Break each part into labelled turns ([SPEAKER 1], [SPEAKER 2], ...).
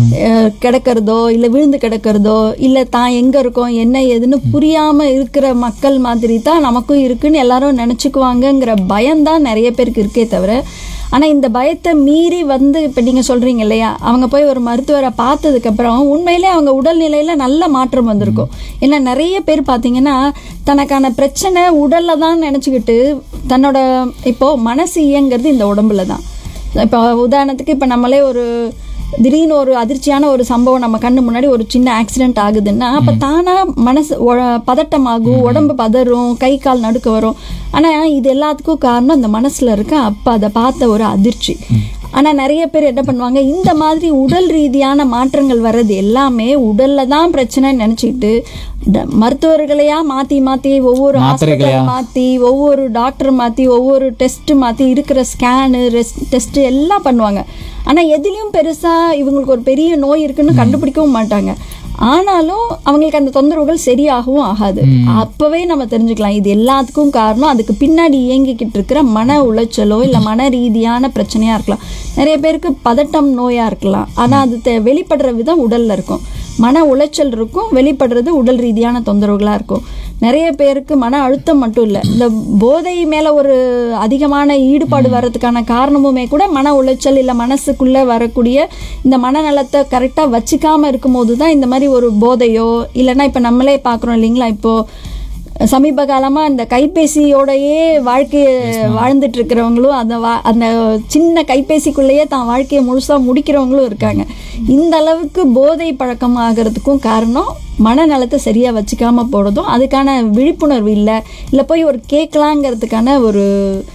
[SPEAKER 1] அஹ், கிடக்கிறதோ இல்லை விழுந்து கிடக்கிறதோ இல்லை தான் எங்கே இருக்கோம் என்ன ஏதுன்னு புரியாமல் இருக்கிற மக்கள் மாதிரி தான் நமக்கும் இருக்குன்னு எல்லாரும் நினச்சிக்குவாங்கங்கிற பயம்தான் நிறைய பேருக்கு இருக்கே தவிர ஆனால் இந்த பயத்தை மீறி வந்து இப்போ நீங்கள் சொல்கிறீங்க இல்லையா அவங்க போய் ஒரு மருத்துவரை பார்த்ததுக்கப்புறம் உண்மையிலே அவங்க உடல்நிலையில் நல்ல மாற்றம் வந்திருக்கும் ஏன்னா நிறைய பேர் பார்த்தீங்கன்னா தனக்கான பிரச்சனை உடலில் தான் நினச்சிக்கிட்டு தன்னோட இப்போது மனசு இயங்கிறது இந்த உடம்புல தான் இப்போ உதாரணத்துக்கு இப்போ நம்மளே ஒரு திடீர்னு ஒரு அதிர்ச்சியான ஒரு சம்பவம் நம்ம கண்ணு முன்னாடி ஒரு சின்ன ஆக்சிடென்ட் ஆகுதுன்னா அப்போ தானா மனசு ஒ- பதட்டமாகும் உடம்பு பதறும் கை கால் நடுக்க வரும் ஆனால் இது எல்லாத்துக்கும் காரணம் அந்த மனசில் இருக்க அப்போ அதை பார்த்த ஒரு அதிர்ச்சி ஆனால் நிறைய பேர் என்ன பண்ணுவாங்க இந்த மாதிரி உடல் ரீதியான மாற்றங்கள் வர்றது எல்லாமே உடல்ல தான் பிரச்சனைன்னு நினச்சிக்கிட்டு மருத்துவர்களையா மாற்றி மாற்றி ஒவ்வொரு
[SPEAKER 2] மாத்திரைகளையா?
[SPEAKER 1] ஹாஸ்பிட்டல் மாற்றி ஒவ்வொரு டாக்டர் மாற்றி ஒவ்வொரு டெஸ்ட் மாற்றி இருக்கிற ஸ்கேனு டெஸ்ட் எல்லாம் பண்ணுவாங்க ஆனால் எதுலேயும் பெருசாக இவங்களுக்கு ஒரு பெரிய நோய் இருக்குன்னு கண்டுபிடிக்கவும் மாட்டாங்க ஆனாலும் அவங்களுக்கு அந்த தொந்தரவுகள் சரியாகவும் ஆகாது அப்பவே நம்ம தெரிஞ்சுக்கலாம் இது எல்லாத்துக்கும் காரணம் அதுக்கு பின்னாடி இயங்கிக்கிட்டு இருக்கிற மன உளைச்சலோ இல்லை மன ரீதியான பிரச்சனையா இருக்கலாம் நிறைய பேருக்கு பதட்டம் நோயா இருக்கலாம் ஆனா அது தெ- வெளிப்படுற விதம் உடல்ல இருக்கும் மன உளைச்சல் இருக்கும் வெளிப்படுறது உடல் ரீதியான தொந்தரவுகளா இருக்கும் நிறைய பேருக்கு மன அழுத்தம் மட்டும் இல்லை இந்த போதை மேல ஒரு அதிகமான ஈடுபாடு வர்றதுக்கான காரணமுமே கூட மன உளைச்சல் இல்லை மனசுக்குள்ள வரக்கூடிய இந்த மனநலத்தை கரெக்டா வச்சுக்காம இருக்கும்போது தான் இந்த மாதிரி ஒரு போதையோ இல்லைன்னா இப்ப நம்மளே பார்க்குறோம் இல்லைங்களா இப்போ சமீப காலமா இந்த கைபேசியோடயே வாழ்க்கையை வாழ்ந்துட்டு இருக்கிறவங்களும் அந்த வா- அந்த சின்ன கைபேசிக்குள்ளேயே தான் வாழ்க்கையை முழுசா முடிக்கிறவங்களும் இருக்காங்க இந்த அளவுக்கு போதை பழக்கம் ஆகிறதுக்கும் காரணம் மனநலத்தை சரியா வச்சுக்காம போறதும் அதுக்கான விழிப்புணர்வு இல்லை இல்லை போய் ஒரு கேட்கலாங்கிறதுக்கான ஒரு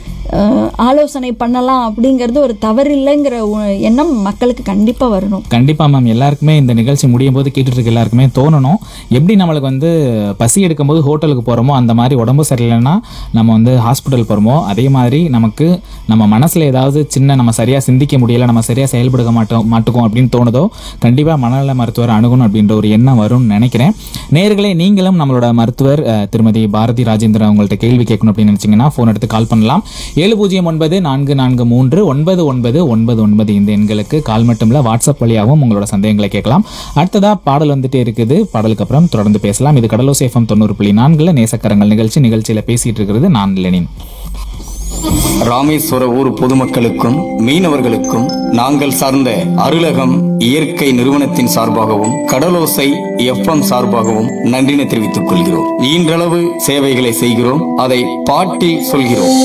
[SPEAKER 1] அஹ், ஆலோசனை பண்ணலாம் அப்படிங்கிறது ஒரு தவறில்லைங்கிற உ- எண்ணம் மக்களுக்கு கண்டிப்பா வரணும்
[SPEAKER 2] கண்டிப்பா மேம் எல்லாருக்குமே இந்த நிகழ்ச்சி முடியும் போது கேட்டுட்டு இருக்க எல்லாருக்குமே தோணணும் எப்படி நம்மளுக்கு வந்து பசி எடுக்கும்போது ஹோட்டலுக்கு போறோமோ அந்த மாதிரி உடம்பு சரியில்லைன்னா நம்ம வந்து ஹாஸ்பிட்டல் போறோமோ அதே மாதிரி நமக்கு நம்ம மனசுல ஏதாவது சின்ன நம்ம சரியா சிந்திக்க முடியல நம்ம சரியா செயல்படுத்த மாட்டோம் மாட்டுக்கோம் அப்படின்னு தோணுதோ கண்டிப்பா மனநல மருத்துவர் அணுகணும் அப்படின்ற ஒரு எண்ணம் வரும்னு நினைக்கிறேன் நேர்களே நீங்களும் நம்மளோட மருத்துவர் அஹ், திருமதி பாரதி ராஜேந்திரன் அவங்கள்ட்ட கேள்வி கேட்கணும் அப்படின்னு நினைச்சீங்கன்னா ஃபோன் எடுத்து கால் பண்ணலாம் ஏழு பூஜ்ஜியம் ஒன்பது நான்கு நான்கு மூன்று ஒன்பது ஒன்பது ஒன்பது ஒன்பது இந்த எண்களுக்கு கால் மட்டும் இல்ல வாட்ஸ்அப் வழியாகவும் உங்களோட சந்தேகங்களை கேட்கலாம் அடுத்ததா பாடல் வந்துட்டே இருக்குது பாடலுக்கு அப்புறம் தொடர்ந்து பேசலாம் இது கடலோ சேஃபம் தொண்ணூறு புள்ளி நான்குல நேசக்கரங்கள் நிகழ்ச்சி நிகழ்ச்சியில பேசிட்டு இருக்கிறது நான் லெனின்
[SPEAKER 3] ராமேஸ்வர ஊர் பொதுமக்களுக்கும் மீனவர்களுக்கும் நாங்கள் சார்ந்த அருளகம் இயற்கை நிறுவனத்தின் சார்பாகவும் கடலோசை எஃப்எம் சார்பாகவும் நன்றினை தெரிவித்துக் கொள்கிறோம் ஈன்றளவு சேவைகளை செய்கிறோம் அதை பாட்டில் சொல்கிறோம்